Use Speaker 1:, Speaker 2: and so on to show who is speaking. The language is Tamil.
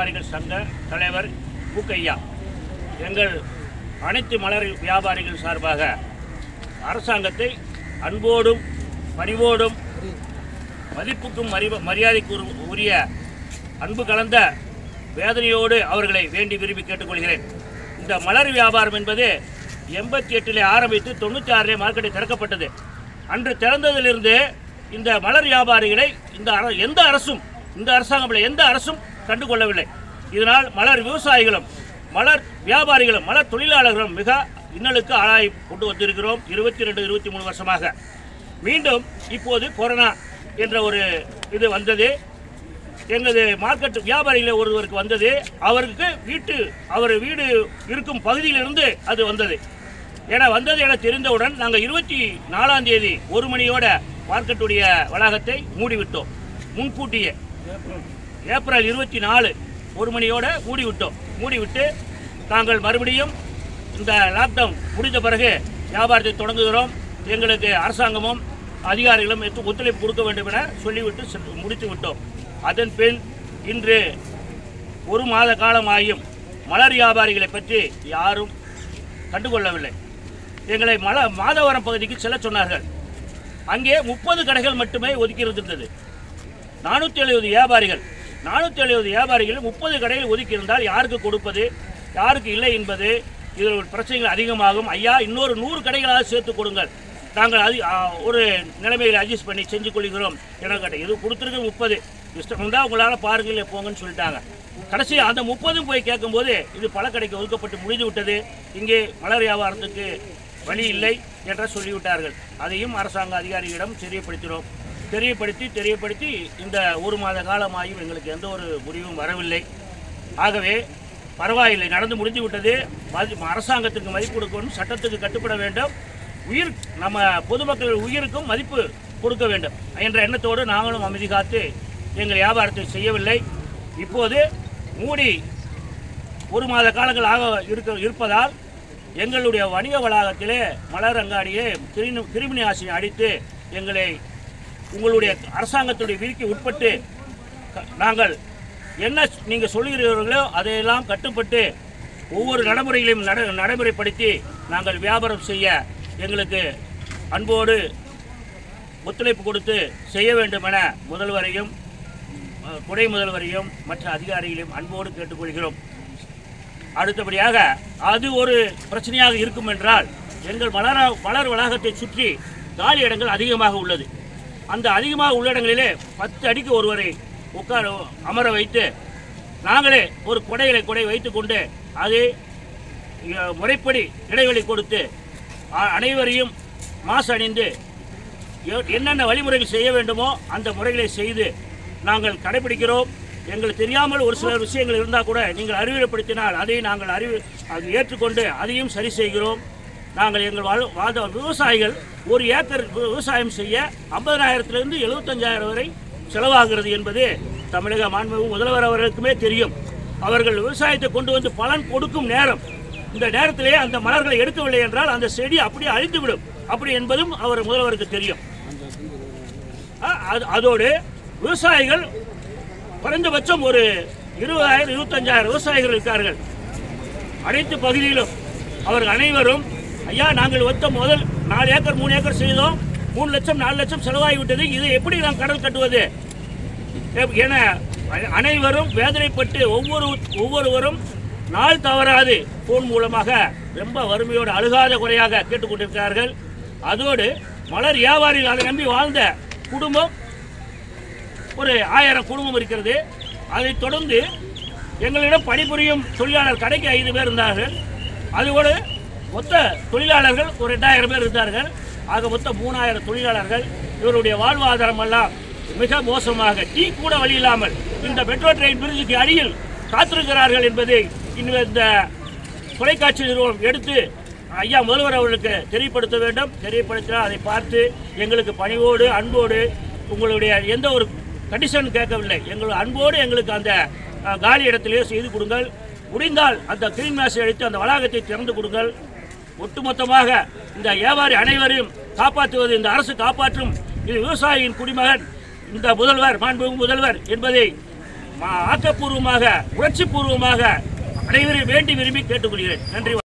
Speaker 1: வியாபாரிகள் சங்க தலைவர் பூக்கையா எங்கள் அனைத்து மலர் வியாபாரிகள் சார்பாக அரசாங்கத்தை அன்போடும் பணிவோடும் மதிப்புக்கும் மரி மரியாதைக்கு உரிய அன்பு கலந்த வேதனையோடு அவர்களை வேண்டி விரும்பி கேட்டுக்கொள்கிறேன் இந்த மலர் வியாபாரம் என்பது எண்பத்தி எட்டில் ஆரம்பித்து தொண்ணூற்றி ஆறிலே மார்க்கெட்டை திறக்கப்பட்டது அன்று திறந்ததிலிருந்து இந்த மலர் வியாபாரிகளை இந்த அர எந்த அரசும் இந்த அரசாங்கம் இல்லை, எந்த அரசும் கண்டுகொள்ளவில்லை இதனால் மலர் விவசாயிகளும் மலர் வியாபாரிகளும் மலர் தொழிலாளர்களும் மிக இன்னலுக்கு ஆளாய் கொண்டு வந்திருக்கிறோம் இருபத்தி ரெண்டு இருபத்தி மூணு வருஷமாக மீண்டும் இப்போது கொரோனா என்ற ஒரு இது வந்தது எங்களது மார்க்கெட் வியாபாரியில் ஒருவருக்கு வந்தது அவருக்கு வீட்டு அவர் வீடு இருக்கும் பகுதியிலிருந்து அது வந்தது என வந்தது என தெரிந்தவுடன் நாங்கள் இருபத்தி நாலாம் தேதி ஒரு மணியோட மார்க்கெட்டுடைய வளாகத்தை மூடிவிட்டோம் முன்கூட்டியே ஏப்ரல் இருபத்தி நாலு ஒரு மணியோட மூடிவிட்டோம் மூடிவிட்டு நாங்கள் மறுபடியும் இந்த லாக்டவுன் முடிந்த பிறகு வியாபாரத்தை தொடங்குகிறோம் எங்களுக்கு அரசாங்கமும் அதிகாரிகளும் எத்து- ஒத்துழைப்பு கொடுக்க வேண்டும் என சொல்லிவிட்டு சென்று- முடித்து விட்டோம் அதன் பின் இன்று ஒரு மாத காலமாகியும் மலர் வியாபாரிகளை பற்றி யாரும் கண்டுகொள்ளவில்லை எங்களை மல மாதவரம் பகுதிக்கு செல்ல சொன்னார்கள் அங்கே முப்பது கடைகள் மட்டுமே ஒதுக்கி இருந்தது நானூற்றி எழுபது வியாபாரிகள் நானூற்றி எழுபது வியாபாரிகள் முப்பது கடைகள் ஒதுக்கி இருந்தால் யாருக்கு கொடுப்பது யாருக்கு இல்லை என்பது இதில் ஒரு பிரச்சனைகள் அதிகமாகும் ஐயா இன்னொரு நூறு கடைகளாக சேர்த்து கொடுங்கள் நாங்கள் அது ஆ, ஒரு நிலைமையில் அட்ஜஸ்ட் பண்ணி செஞ்சு கொள்கிறோம் என கேட்டேன் இது கொடுத்துருக்கு முப்பது இஷ்டம் இருந்தால் உங்களால் பாருங்கள் இல்லை போங்கன்னு சொல்லிட்டாங்க கடைசி அந்த முப்பதும் போய் கேட்கும்போது இது பழக்கடைக்கு ஒதுக்கப்பட்டு முடிந்து விட்டது இங்கே மலர் வியாபாரத்துக்கு வழி இல்லை என்று சொல்லிவிட்டார்கள் அதையும் அரசாங்க அதிகாரிகளிடம் தெரியப்படுத்தினோம் தெரியப்படுத்தி தெரியப்படுத்தி இந்த ஒரு மாத காலமாயும் எங்களுக்கு எந்த ஒரு முடிவும் வரவில்லை ஆகவே பரவாயில்லை நடந்து முடிந்து விட்டது மதி- அரசாங்கத்துக்கு மதிப்பு கொடுக்கணும் சட்டத்துக்கு கட்டுப்பட வேண்டும் உயிர் நம்ம பொதுமக்கள் உயிருக்கும் மதிப்பு கொடுக்க வேண்டும் என்ற எண்ணத்தோடு நாங்களும் அமைதி காத்து எங்கள் வியாபாரத்தை செய்யவில்லை இப்போது மூடி ஒரு மாத காலங்கள் ஆக இருக்க இருப்பதால் எங்களுடைய வணிக வளாகத்திலே மலர் அங்காடியே கிருமி கிருமி நாசினி அடித்து எங்களை உங்களுடைய அரசாங்கத்துடைய விதிக்கு உட்பட்டு க- நாங்கள் என்ன நீங்கள் சொல்லுகிறீர்களோ அதையெல்லாம் கட்டுப்பட்டு ஒவ்வொரு நடைமுறைகளையும் நட நடைமுறைப்படுத்தி நாங்கள் வியாபாரம் செய்ய எங்களுக்கு அன்போடு ஒத்துழைப்பு கொடுத்து செய்ய வேண்டும் என முதல்வரையும் அஹ், துணை முதல்வரையும் மற்ற அதிகாரிகளையும் அன்போடு கேட்டுக்கொள்கிறோம் அடுத்தபடியாக அது ஒரு பிரச்சனையாக இருக்கும் என்றால் எங்கள் மலர மலர் வளாகத்தை சுற்றி காலி இடங்கள் அதிகமாக உள்ளது அந்த அதிகமாக உள்ள இடங்களிலே பத்து அடிக்கு ஒருவரை உட்கார அமர வைத்து நாங்களே ஒரு குடைகளை குடை வைத்துக்கொண்டு அது அஹ், முறைப்படி இடைவெளி கொடுத்து அ- அனைவரையும் மாசு அணிந்து எ- என்னென்ன வழிமுறைகள் செய்ய வேண்டுமோ அந்த முறைகளை செய்து நாங்கள் கடைபிடிக்கிறோம் எங்களுக்கு தெரியாமல் ஒரு சில விஷயங்கள் இருந்தால் கூட நீங்கள் அறிவுரைப்படுத்தினால் அதை நாங்கள் அறிவு அது ஏற்றுக்கொண்டு அதையும் சரி செய்கிறோம் நாங்கள் எங்கள் வாழ் வாத விவசாயிகள் ஒரு ஏக்கர் வி- விவசாயம் செய்ய ஐம்பதனாயிரத்திலிருந்து எழுபத்தஞ்சாயிரம் வரை செலவாகிறது என்பது தமிழக மாண்புமிகு முதல்வர் அவர்களுக்குமே தெரியும் அவர்கள் விவசாயத்தை கொண்டு வந்து பலன் கொடுக்கும் நேரம் இந்த நேரத்திலே அந்த மலர்களை எடுக்கவில்லை என்றால் அந்த செடி அப்படியே அழிந்துவிடும் அப்படி என்பதும் அவர் முதல்வருக்கு தெரியும் அ- அது- அதோடு விவசாயிகள் குறைந்தபட்சம் ஒரு இருபதாயிரம் இருபத்தஞ்சாயிரம் விவசாயிகள் இருக்கார்கள் அனைத்து பகுதியிலும் அவர்கள் அனைவரும் ஐயா நாங்கள் ஒத்த முதல் நாலு ஏக்கர் மூணு ஏக்கர் செய்தோம் மூணு லட்சம் நாலு லட்சம் செலவாகிவிட்டது இதை எப்படி நாம் கடல் கட்டுவது எ- என அ- அனைவரும் வேதனைப்பட்டு ஒவ்வொரு ஒவ்வொருவரும் நாள் தவறாது போன் மூலமாக ரொம்ப வறுமையோடு அழுகாத குறையாக கேட்டுக்கொண்டிருக்கிறார்கள் அதோடு மலர் வியாபாரிகள் அதை நம்பி வாழ்ந்த குடும்பம் ஒரு ஆயிரம் குடும்பம் இருக்கிறது அதைத் தொடர்ந்து எங்களிடம் பணிபுரியும் தொழிலாளர் கடைக்கு ஐந்து பேர் இருந்தார்கள் அதோடு மொத்த தொழிலாளர்கள் ஒரு ரெண்டாயிரம் பேர் இருந்தார்கள் ஆக மொத்தம் மூணாயிரம் தொழிலாளர்கள் இவருடைய வாழ்வாதாரம் எல்லாம் மிக மோசமாக டீ கூட வழி இல்லாமல் இந்த மெட்ரோ ட்ரெயின் பிரிட்ஜுக்கு அடியில் காத்திருக்கிறார்கள் என்பதை இன்னும் இந்த தொலைக்காட்சி நிறுவனம் எடுத்து ஐயா முதல்வர் அவர்களுக்கு தெரியப்படுத்த வேண்டும் தெரியப்படுத்தினால் அதை பார்த்து எங்களுக்கு பணிவோடு அன்போடு உங்களுடைய எந்த ஒரு கண்டிஷன் கேட்கவில்லை எங்கள் அன்போடு எங்களுக்கு அந்த அஹ், காலி இடத்திலேயே செய்து கொடுங்கள் முடிந்தால் அந்த கிரீன் மேசை அடித்து அந்த வளாகத்தை திறந்து கொடுங்கள் ஒட்டுமொத்தமாக இந்த வியாபாரி அனைவரையும் காப்பாற்றுவது இந்த அரசு காப்பாற்றும் இது விவசாயியின் குடிமகன் இந்த முதல்வர் மாண்புமிகு முதல்வர் என்பதை மா- ஆக்கப்பூர்வமாக உணர்ச்சிப்பூர்வமாக அனைவரையும் வேண்டி விரும்பி கேட்டுக்கொள்கிறேன் நன்றி